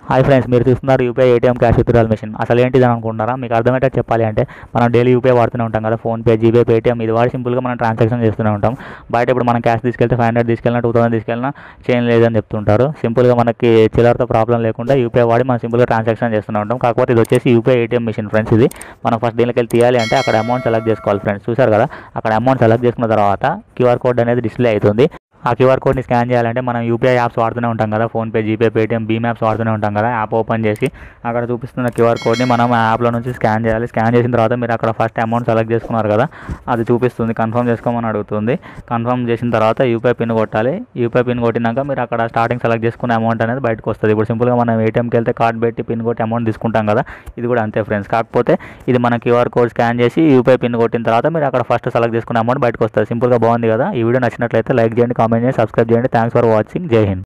hi friends మీరు చూస్తున్నారు UPI ATM cash withdrawal machine అసలు ఏంటిది అని అనుకుంటున్నారా మీకు అర్థమయ్యేటట్టు చెప్పాలి అంటే మనం డైలీ యూపీఐ వాడుతూనే ఉంటాం కదా ఫోన్పే జీపే పేటీఎం ఇది వాడి సింపుల్గా మనం ట్రాన్సాక్షన్ చేస్తూనే ఉంటాం బయట ఇప్పుడు మనం క్యాష్ తీసుకెళ్తే ఫైవ్ హండ్రెడ్ తీసుకెళ్ళినా టూ థౌసండ్ తీసుకెళ్ళినా చేంజ్ లేదని చెప్తుంటారు సింపుల్గా మనకి చిల్లరతో ప్రాబ్లం లేకుండా యూపీఐ వాడి మనం సింపుల్గా ట్రాన్సాక్షన్ చేస్తూనే ఉంటాం కాకపోతే ఇది వచ్చేసి యూపీఐ ఏటీఎం మెషిన్ ఫ్రెండ్స్ ఇది మనం ఫస్ట్ దీనికి వెళ్ళి తీయాలి అంటే అక్కడ అమౌంట్ సెలెక్ట్ చేసుకోవాలి ఫ్రెండ్స్ చూసారు కదా అక్కడ అమౌంట్ సెలెక్ట్ చేసుకున్న తర్వాత క్యూఆర్ కోడ్ అనేది డిస్ప్లే అవుతుంది ఆ క్యూఆర్ కోడ్ని స్కాన్ చేయాలంటే మనం యూపీఐ యాప్స్ వాడుతూనే ఉంటాం కదా ఫోన్పే జీపే పేటీఎం భీమ్ యాప్స్ వాడుతూనే ఉంటాం కదా యాప్ ఓపెన్ చేసి అక్కడ చూపిస్తున్న క్యూఆర్ కోడ్ని మనం ఆ యాప్లో నుంచి స్కాన్ చేయాలి స్కాన్ చేసిన తర్వాత మీరు అక్కడ ఫస్ట్ అమౌంట్ సెలెక్ట్ చేసుకున్నారు కదా అది చూపిస్తుంది కన్ఫర్మ్ చేసుకోమని అడుగుతుంది కన్ఫర్మ్ చేసిన తర్వాత యూపీఐ పిన్ కొట్టాలి యూపీఐ పిన్ కొట్టినాక మీరు అక్కడ స్టార్టింగ్ సెలెక్ట్ చేసుకున్న అమౌంట్ అనేది బయటకు వస్తుంది ఇప్పుడు సింపుల్గా మనం ఏటీఎంకి వెళ్తే కార్డ్ పెట్టి పిన్ కొట్టి అమౌంట్ తీసుకుంటాం కదా ఇది కూడా అంతే ఫ్రెండ్స్ కాకపోతే ఇది మన క్యూఆర్ కోడ్ స్కాన్ చేసి యూపీఐ పిన్ కొట్టిన తర్వాత మీరు అక్కడ ఫస్ట్ సెలెక్ట్ చేసుకున్న అమౌంట్ బయటకు వస్తుంది సింపుల్గా బాగుంది కదా ఈ వీడియో నచ్చినట్లయితే లైక్ చేయండి కామెంట్ చేయండి సబ్స్క్రైబ్ చేయండి థ్యాంక్స్ ఫర్ వాచింగ్ జై హింద్